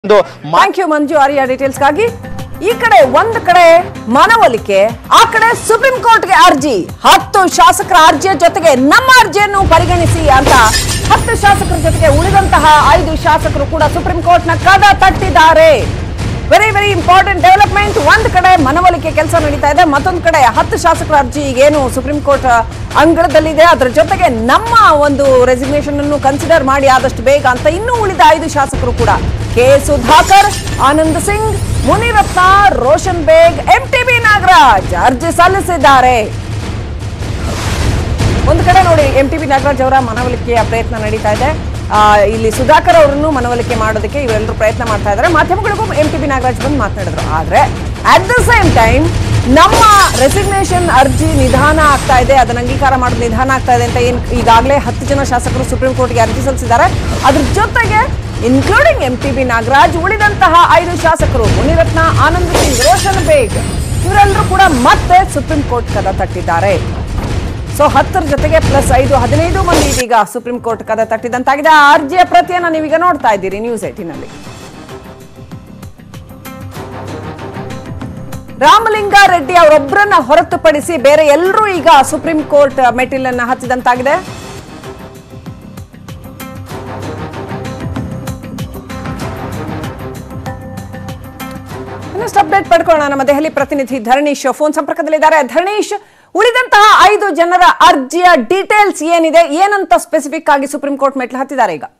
ಒಂದು ಮಾ- thank you ಮಂಜು ಆರ್ಯ ಡೀಟೇಲ್ಸ್ಗಾಗಿ ಈ ಕಡೆ ಒಂದ್ ಕಡೆ ಮನವೊಲಿಕೆ ಆ ಕಡೆ ಸುಪ್ರೀಂ ಕೋರ್ಟ್ಗೆ ಅರ್ಜಿ ಹತ್ತು ಶಾಸಕರ ಅರ್ಜಿಯ ಜೊತೆಗೆ ನಮ್ಮ ಅರ್ಜಿಯನ್ನು ಪರಿಗಣಿಸಿ ಅಂತ ಹತ್ತು ಶಾಸಕರ ಜೊತೆಗೆ ಉಳಿದಂತಹ ಐದು ಶಾಸಕರು ಕೂಡ ಸುಪ್ರೀಂ ಕೋರ್ಟ್ನ ಕದ ತಟ್ಟಿದ್ದಾರೆ ವೆರಿ ವೆರಿ ಇಂಪಾರ್ಟೆಂಟ್ ಡೆವಲಪ್ಮೆಂಟ್ ಒಂದ್ ಕಡೆ ಮನವೊಲಿಕೆ ಕೆಲಸ ನಡೀತಾ ಇದೆ ಮತ್ತೊಂದ್ ಕಡೆ ಹತ್ತು ಶಾಸಕರ ಅರ್ಜಿ ಈಗೇನು ಸುಪ್ರೀಂ ಕೋರ್ಟ್ ಅಂಗಳದಲ್ಲಿದೆ ಅದರ ಜೊತೆಗೆ ನಮ್ಮ ಒಂದು ರೆಸಿಗ್ನೇಷನ್ ಅನ್ನು ಕನ್ಸಿಡರ್ ಮಾಡಿ ಆದಷ್ಟು ಬೇಗ ಅಂತ ಇನ್ನೂ ಉಳಿದ ಐದು ಶಾಸಕರು ಕೂಡ K Sudhakar Anand Singh Munirathna Roshan Baig M T B Nagaraj ಅರ್ಜಿ ಸಲ್ಲಿಸಿದ್ದಾರೆ ಒಂದು ಕಡೆ ನೋಡಿ ಎಂ ಟಿ ಬಿ ನಾಗರಾಜ್ ಅವರ ಮನವೊಲಿಕೆಯ ಪ್ರಯತ್ನ ನಡೀತಾ ಇದೆ ಆ, ಇಲ್ಲಿ ಸುಧಾಕರ್ ಅವರನ್ನು ಮನವೊಲಿಕೆ ಮಾಡೋದಕ್ಕೆ ಇವರೆಲ್ಲರೂ ಪ್ರಯತ್ನ ಮಾಡ್ತಾ ಇದ್ದಾರೆ ಮಾಧ್ಯಮಗಳಿಗೂ ಎಂ ಟಿ ಬಿ ನಾಗರಾಜ್ ಬಂದು ಮಾತನಾಡಿದ್ರು ಆದ್ರೆ ಅಟ್ ದ ಸೇಮ್ ಟೈಮ್ ನಮ್ಮ ರೆಸಿಗ್ನೇಷನ್ ಅರ್ಜಿ ನಿಧಾನ ಆಗ್ತಾ ಇದೆ ಅದನ್ನ ಅಂಗೀಕಾರ ಮಾಡೋದು ನಿಧಾನ ಆಗ್ತಾ ಇದೆ ಅಂತ ಏನ್ ಈಗಾಗಲೇ ಹತ್ತು ಜನ ಶಾಸಕರು ಸುಪ್ರೀಂ ಕೋರ್ಟ್ಗೆ ಅರ್ಜಿ ಸಲ್ಲಿಸಿದ್ದಾರೆ ಅದ್ರ ಜೊತೆಗೆ including M T B Nagaraj ಉಳಿದಂತಹ ಐದು ಶಾಸಕರು ಮುನಿರತ್ನ ಆನಂದ್ ಸಿಂಗ್ ರೋಷನ್ ಬೇಗ್ ಇವರೆಲ್ಲರೂ ಕೂಡ ಮತ್ತೆ ಸುಪ್ರೀಂ ಕೋರ್ಟ್ ಕದ ತಟ್ಟಿದ್ದಾರೆ ಸೊ ಹತ್ತರ ಜೊತೆಗೆ ಪ್ಲಸ್ ಐದು ಹದಿನೈದು ಮಂದಿ ಇದೀಗ ಸುಪ್ರೀಂ ಕೋರ್ಟ್ ಕದ ತಟ್ಟಿದಂತಾಗಿದೆ ಆ ಅರ್ಜಿಯ ಪ್ರತಿಯನ್ನ ನೀವೀಗ ನೋಡ್ತಾ ಇದ್ದೀರಿ ನ್ಯೂಸ್ ಏಟಿನಲ್ಲಿ ರಾಮಲಿಂಗ ರೆಡ್ಡಿ ಅವರೊಬ್ಬರನ್ನ ಹೊರತುಪಡಿಸಿ ಬೇರೆ ಎಲ್ಲರೂ ಈಗ ಸುಪ್ರೀಂ ಕೋರ್ಟ್ ಮೆಟ್ಟಿಲನ್ನ ಹತ್ತಿದಂತಾಗಿದೆ ಇನ್ನಷ್ಟು ಅಪ್ಡೇಟ್ ಪಡ್ಕೊಳ್ಳೋಣ ನಮ್ಮ ದೆಹಲಿ ಪ್ರತಿನಿಧಿ ಧರಣೀಶ್ ಫೋನ್ ಸಂಪರ್ಕದಲ್ಲಿದ್ದಾರೆ ಧರಣೀಶ್ ಉಳಿದಂತಹ ಐದು ಜನರ ಅರ್ಜಿಯ ಡೀಟೇಲ್ಸ್ ಏನಿದೆ ಏನಂತ ಸ್ಪೆಸಿಫಿಕ್ ಆಗಿ ಸುಪ್ರೀಂ ಕೋರ್ಟ್ ಮೆಟ್ಲು ಹತ್ತಿದ್ದಾರೆ ಈಗ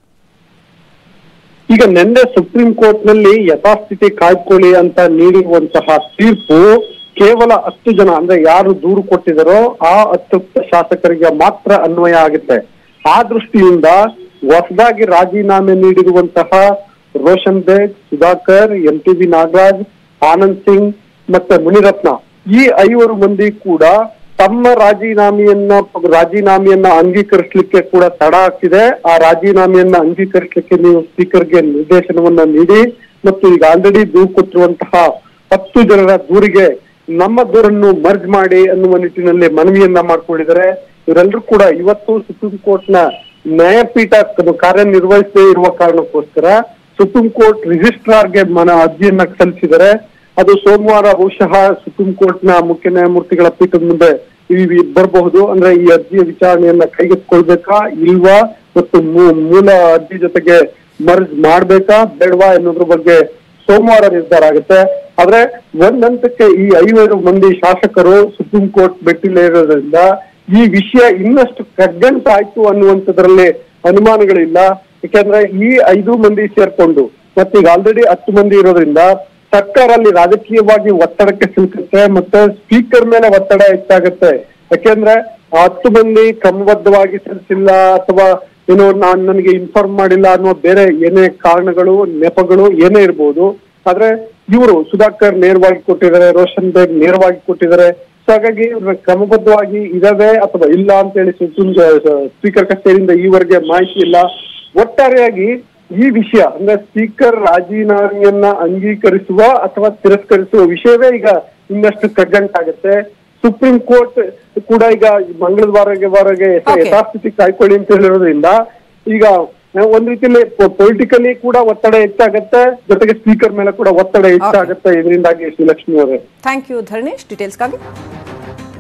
ಈಗ ನಿನ್ನೆ ಸುಪ್ರೀಂ ಕೋರ್ಟ್ ನಲ್ಲಿ ಯಥಾಸ್ಥಿತಿ ಕಾಯ್ಕೊಳ್ಳಿ ಅಂತ ನೀಡಿರುವಂತಹ ತೀರ್ಪು ಕೇವಲ ಹತ್ತು ಜನ ಅಂದ್ರೆ ಯಾರು ದೂರು ಕೊಟ್ಟಿದಾರೋ ಆ ಹತ್ತು ಶಾಸಕರಿಗೆ ಮಾತ್ರ ಅನ್ವಯ ಆಗುತ್ತೆ ಆ ದೃಷ್ಟಿಯಿಂದ ಹೊಸದಾಗಿ ರಾಜೀನಾಮೆ ನೀಡಿರುವಂತಹ Roshan Baig Sudhakar M T B Nagaraj Anand Singh ಮತ್ತೆ ಮುನಿರತ್ನ ಈ ಐವರು ಮಂದಿ ಕೂಡ ತಮ್ಮ ರಾಜೀನಾಮೆಯನ್ನ ರಾಜೀನಾಮೆಯನ್ನ ಅಂಗೀಕರಿಸಲಿಕ್ಕೆ ಕೂಡ ತಡ ಆಗ್ತಿದೆ ಆ ರಾಜೀನಾಮೆಯನ್ನ ಅಂಗೀಕರಿಸಲಿಕ್ಕೆ ನೀವು ಸ್ಪೀಕರ್ಗೆ ನಿರ್ದೇಶನವನ್ನ ನೀಡಿ ಮತ್ತು ಈಗ ಆಲ್ರೆಡಿ ದೂರು ಕೊಟ್ಟಿರುವಂತಹ ಹತ್ತು ಜನರ ದೂರಿಗೆ ನಮ್ಮ ದೂರನ್ನು ಮರ್ಜ್ ಮಾಡಿ ಅನ್ನುವ ನಿಟ್ಟಿನಲ್ಲಿ ಮನವಿಯನ್ನ ಮಾಡ್ಕೊಂಡಿದ್ದಾರೆ ಇವರೆಲ್ಲರೂ ಕೂಡ ಇವತ್ತು ಸುಪ್ರೀಂ ಕೋರ್ಟ್ ನ ನ್ಯಾಯಪೀಠ ಕಾರ್ಯನಿರ್ವಹಿಸದೇ ಇರುವ ಕಾರಣಕ್ಕೋಸ್ಕರ ಸುಪ್ರೀಂ ಕೋರ್ಟ್ ರಿಜಿಸ್ಟ್ರಾರ್ಗೆ ಮನ ಅರ್ಜಿಯನ್ನ ಸಲ್ಲಿಸಿದ್ದಾರೆ ಅದು ಸೋಮವಾರ ಬಹುಶಃ ಸುಪ್ರೀಂ ಕೋರ್ಟ್ ನ ಮುಖ್ಯ ನ್ಯಾಯಮೂರ್ತಿಗಳ ಪೀಠದ ಮುಂದೆ ಈ ವಿ- ಬರಬಹುದು ಅಂದ್ರೆ ಈ ಅರ್ಜಿಯ ವಿಚಾರಣೆಯನ್ನ ಕೈಗೆತ್ತಿಕೊಳ್ಬೇಕಾ ಇಲ್ವಾ ಮತ್ತು ಮೂ- ಮೂಲ ಅರ್ಜಿ ಜೊತೆಗೆ ಮರ್ಜ್ ಮಾಡ್ಬೇಕಾ ಬೇಡವಾ ಎನ್ನುವುದ್ರ ಬಗ್ಗೆ ಸೋಮವಾರ ನಿರ್ಧಾರ ಆಗುತ್ತೆ ಆದ್ರೆ ಒಂದ್ ಹಂತಕ್ಕೆ ಈ ಐವರು ಮಂದಿ ಶಾಸಕರು ಸುಪ್ರೀಂ ಕೋರ್ಟ್ ಇರೋದ್ರಿಂದ ಈ ವಿಷಯ ಇನ್ನಷ್ಟು ಕಗ್ಗಂಟಾಯ್ತು ಅನ್ನುವಂಥದ್ರಲ್ಲಿ ಅನುಮಾನಗಳಿಲ್ಲ ಯಾಕಂದ್ರೆ ಈ ಐದು ಮಂದಿ ಸೇರ್ಕೊಂಡು ಮತ್ತೀಗ ಆಲ್ರೆಡಿ ಹತ್ತು ಮಂದಿ ಇರೋದ್ರಿಂದ ಸರ್ಕಾರ ಅಲ್ಲಿ ರಾಜಕೀಯವಾಗಿ ಒತ್ತಡಕ್ಕೆ ಸಿಲುಕುತ್ತೆ ಮತ್ತೆ ಸ್ಪೀಕರ್ ಮೇಲೆ ಒತ್ತಡ ಹೆಚ್ಚಾಗುತ್ತೆ ಯಾಕೆಂದ್ರೆ ಆ ಹತ್ತು ಮಂದಿ ಕ್ರಮಬದ್ಧವಾಗಿ ಸಲ್ಲಿಸಿಲ್ಲ ಅಥವಾ ಏನೋ ನಾನ್ ನನಗೆ ಇನ್ಫಾರ್ಮ್ ಮಾಡಿಲ್ಲ ಅನ್ನೋ ಬೇರೆ ಏನೇ ಕಾರಣಗಳು ನೆಪಗಳು ಏನೇ ಇರ್ಬೋದು ಆದ್ರೆ ಇವರು ಸುಧಾಕರ್ ನೇರವಾಗಿ ಕೊಟ್ಟಿದ್ದಾರೆ ರೋಷನ್ ಬೇಗ್ ನೇರವಾಗಿ ಕೊಟ್ಟಿದ್ದಾರೆ ಸೊ ಹಾಗಾಗಿ ಇವ್ರ ಕ್ರಮಬದ್ಧವಾಗಿ ಇದಾವೆ ಅಥವಾ ಇಲ್ಲ ಅಂತ ಹೇಳಿ ಸ್ಪೀಕರ್ ಕಚೇರಿಯಿಂದ ಈವರೆಗೆ ಮಾಹಿತಿ ಇಲ್ಲ ಒಟ್ಟಾರೆಯಾಗಿ ಈ ವಿಷಯ ಅಂದ್ರೆ ಸ್ಪೀಕರ್ ರಾಜೀನಾಮೆಯನ್ನ ಅಂಗೀಕರಿಸುವ ಅಥವಾ ತಿರಸ್ಕರಿಸುವ ವಿಷಯವೇ ಈಗ ಇನ್ನಷ್ಟು ಕಗ್ಗಂಟಾಗುತ್ತೆ ಸುಪ್ರೀಂ ಕೋರ್ಟ್ ಕೂಡ ಈಗ ಮಂಗಳವಾರಗೆ ವಾರಗೆ Okay. ಯಥಾಸ್ಥಿತಿ ಕಾಯ್ಕೊಳ್ಳಿ ಅಂತ ಹೇಳಿರೋದ್ರಿಂದ ಈಗ ಒಂದ್ ರೀತಿಯಲ್ಲಿ ಪೊಲಿಟಿಕಲಿ ಕೂಡ ಒತ್ತಡ ಹೆಚ್ಚಾಗತ್ತೆ ಜೊತೆಗೆ ಸ್ಪೀಕರ್ ಮೇಲೆ ಕೂಡ ಒತ್ತಡ ಹೆಚ್ಚಾಗತ್ತೆ ಇದರಿಂದಾಗಿ ಶ್ರೀಲಕ್ಷ್ಮಿ ಅವರೇ ಥ್ಯಾಂಕ್ ಯು ಧರಣೀಶ್ ಡೀಟೇಲ್ಸ್ಗಾಗಿ